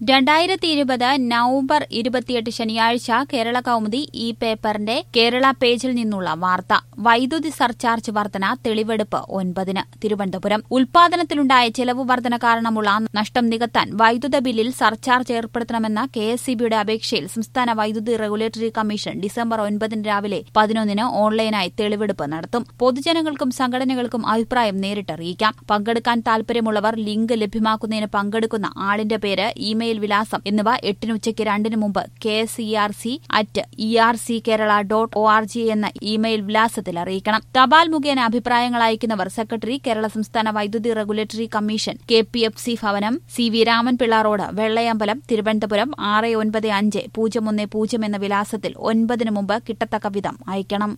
രണ്ടായിരത്തി ഇരുപത് നവംബർ ഇരുപത്തിയെട്ട് ശനിയാഴ്ച കേരള കൗമുദി ഈ പേപ്പറിന്റെ കേരള പേജിൽ നിന്നുള്ള വാർത്ത വൈദ്യുതി സർചാർജ് വർധന തെളിവെടുപ്പ് ഒൻപതിന് തിരുവനന്തപുരം ഉൽപാദനത്തിലുണ്ടായ ചെലവ് വർധന കാരണമുള്ള നഷ്ടം നികത്താൻ വൈദ്യുത ബില്ലിൽ സർചാർജ് ഏർപ്പെടുത്തണമെന്ന കെ എസ് സി ബിയുടെ അപേക്ഷയിൽ സംസ്ഥാന വൈദ്യുതി റെഗുലേറ്ററി കമ്മീഷൻ ഡിസംബർ ഒൻപതിന് രാവിലെ പതിനൊന്നിന് ഓൺലൈനായി തെളിവെടുപ്പ് നടത്തും പൊതുജനങ്ങൾക്കും സംഘടനകൾക്കും അഭിപ്രായം നേരിട്ടറിയിക്കാം പങ്കെടുക്കാൻ താൽപര്യമുള്ളവർ ലിങ്ക് ലഭ്യമാക്കുന്നതിന് പങ്കെടുക്കുന്ന ആളിന്റെ പേര് ഇമെയിൽ വിലാസം എന്നിവ എട്ടിന് ഉച്ചയ്ക്ക് രണ്ടിന് മുമ്പ് K S E R C at E R C Kerala dot O R G എന്ന ഇമെയിൽ വിലാസത്തിൽ അറിയിക്കണം തപാൽ മുഖേന അഭിപ്രായങ്ങൾ അയക്കുന്നവർ സെക്രട്ടറി കേരള സംസ്ഥാന വൈദ്യുതി regulatory commission K P F C Bhavanam C V Ramanpillai road Vellayambalam Thiruvananthapuram ആറ് ഒൻപത് അഞ്ച് പൂജ്യം ഒന്ന് പൂജ്യം എന്ന വിലാസത്തിൽ ഒൻപതിന് മുമ്പ് കിട്ടത്തക്ക വിധം അയക്കണം